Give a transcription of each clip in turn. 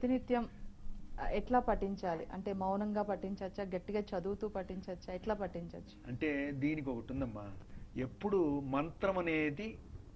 ప్రతినిత్యం ఆ, ఎట్లా పఠించాలి అంటే మౌనంగా పఠించవచ్చా గట్టిగా చదువుతూ పఠించవచ్చా ఎట్లా పఠించవచ్చు అంటే దీనికి ఒకటి ఉందమ్మా ఎప్పుడు మంత్రం అనేది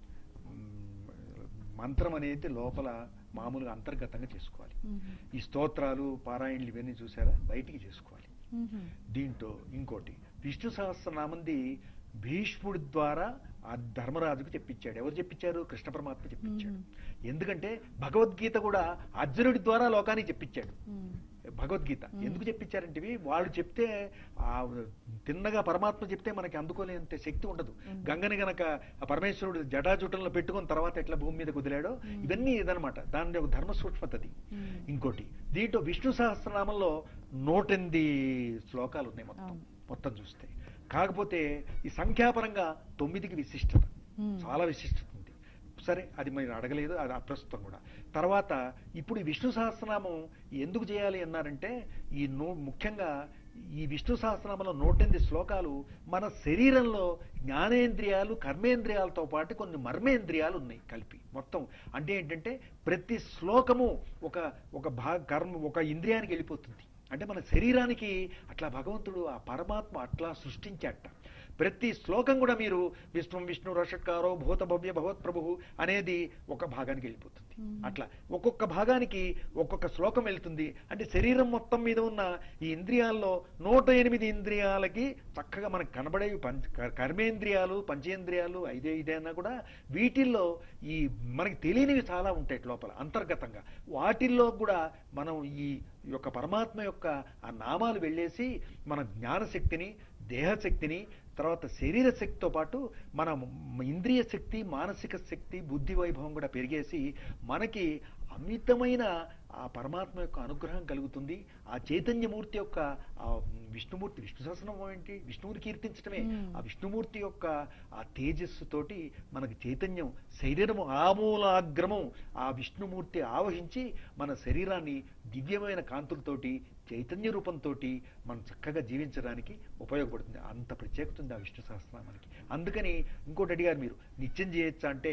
మ్, మంత్రం అనేది లోపల మామూలుగా అంతర్గతంగా చేసుకోవాలి ఈ స్తోత్రాలు పారాయణలు ఇవన్నీ చూసారా బయటికి చేసుకోవాలి దీంట్లో ఇంకోటి విష్ణు సహస్రనామంది భీష్ముడి ద్వారా ఆ ధర్మరాజుకు చెప్పించాడు ఎవరు చెప్పించారు కృష్ణ పరమాత్మ చెప్పించాడు ఎందుకంటే భగవద్గీత కూడా అర్జునుడి ద్వారా లోకానికి చెప్పించాడు భగవద్గీత ఎందుకు చెప్పించారంటే ఇవి వాళ్ళు చెప్తే ఆ తిన్నగా పరమాత్మ చెప్తే మనకి అందుకోలేనంత శక్తి ఉండదు గంగని గనక ఆ పరమేశ్వరుడు జటాజుటంలో పెట్టుకున్న తర్వాత ఎట్లా భూమి మీద కుదిరాడో ఇవన్నీ ఇదనమాట దాని ఒక ధర్మ సూక్ష్మతది ఇంకోటి దీంట్లో విష్ణు సహస్రనామంలో నూటెనిమిది శ్లోకాలు ఉన్నాయి మొత్తం అవును. మొత్తం చూస్తే కాకపోతే ఈ సంఖ్యాపరంగా తొమ్మిదికి విశిష్టత Hmm. చాలా విశిష్టత ఉంది సరే అది మీరు అడగలేదు అది అప్రస్తుతం కూడా తర్వాత ఇప్పుడు ఈ విష్ణు సహస్రనామం ఎందుకు చేయాలి అన్నారంటే ఈ నూ ముఖ్యంగా ఈ విష్ణు సహస్రనామంలో నూటెనిమిది శ్లోకాలు మన శరీరంలో జ్ఞానేంద్రియాలు కర్మేంద్రియాలతో పాటు కొన్ని మర్మేంద్రియాలు ఉన్నాయి కలిపి మొత్తం అంటే ఏంటంటే ప్రతి శ్లోకము ఒక ఒక భా కర్మ ఒక ఇంద్రియానికి వెళ్ళిపోతుంది అంటే మన శరీరానికి అట్లా భగవంతుడు ఆ పరమాత్మ అట్లా సృష్టించాట ప్రతి శ్లోకం కూడా మీరు విష్ణు విష్ణు రషట్కారో భూత భవ్య భగవత్ ప్రభు అనేది ఒక భాగానికి వెళ్ళిపోతుంది అట్లా ఒక్కొక్క భాగానికి ఒక్కొక్క శ్లోకం వెళ్తుంది అంటే శరీరం మొత్తం మీద ఉన్న ఈ ఇంద్రియాల్లో నూట ఎనిమిది ఇంద్రియాలకి చక్కగా మనకు కనబడేవి పంచ క- కర్మేంద్రియాలు పంచేంద్రియాలు ఐదే ఇదైనా కూడా వీటిల్లో ఈ మనకి తెలియనివి చాలా ఉంటాయి లోపల అంతర్గతంగా వాటిల్లో కూడా మనం ఈ యొక్క పరమాత్మ యొక్క ఆ నామాలు వెళ్ళేసి మన జ్ఞానశక్తిని దేహశక్తిని తర్వాత శరీర శక్తితో పాటు మన మ- ఇంద్రియ శక్తి మానసిక శక్తి బుద్ధి వైభవం కూడా పెరిగేసి మనకి అమితమైన ఆ పరమాత్మ యొక్క అనుగ్రహం కలుగుతుంది ఆ చైతన్యమూర్తి యొక్క ఆ విష్ణుమూర్తి విష్ణు సహస్రనామం ఏంటి విష్ణువుని కీర్తించడమే Hmm. ఆ విష్ణుమూర్తి యొక్క ఆ తేజస్సుతోటి మనకి చైతన్యం శరీరము ఆమూలాగ్రమం ఆ విష్ణుమూర్తి ఆవహించి మన శరీరాన్ని దివ్యమైన కాంతులతోటి చైతన్య రూపంతో మనం చక్కగా జీవించడానికి ఉపయోగపడుతుంది అంత ప్రత్యేకత ఉంది ఆ విష్ణు సహస్రనామానికి అందుకని ఇంకోటి అడిగారు మీరు నిత్యం చేయొచ్చా అంటే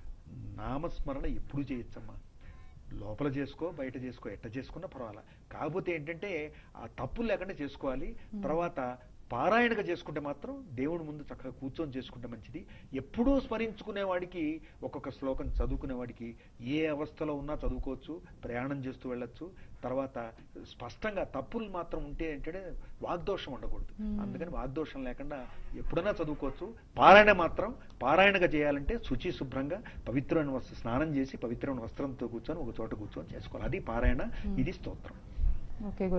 నామస్మరణ ఎప్పుడు చేయొచ్చమ్మా లోపల చేసుకో బయట చేసుకో ఎట్ట చేసుకున్నా పర్వాలా కాకపోతే ఏంటంటే ఆ తప్పులు లేకుండా చేసుకోవాలి తర్వాత పారాయణగా చేసుకుంటే మాత్రం దేవుడి ముందు చక్కగా కూర్చొని చేసుకుంటే మంచిది ఎప్పుడూ స్మరించుకునే వాడికి ఒక్కొక్క శ్లోకం చదువుకునే వాడికి ఏ అవస్థలో ఉన్నా చదువుకోవచ్చు ప్రయాణం చేస్తూ వెళ్ళొచ్చు తర్వాత స్పష్టంగా తప్పులు మాత్రం ఉంటే ఏంటంటే వాగ్దోషం ఉండకూడదు Hmm. అందుకని వాగ్దోషం లేకుండా ఎప్పుడైనా చదువుకోవచ్చు పారాయణ మాత్రం పారాయణగా చేయాలంటే శుచి శుభ్రంగా పవిత్రమైన వస్త్ర స్నానం చేసి పవిత్రమైన వస్త్రంతో కూర్చొని ఒక చోట కూర్చొని చేసుకోవాలి అది పారాయణ Hmm. ఇది స్తోత్రం ఓకే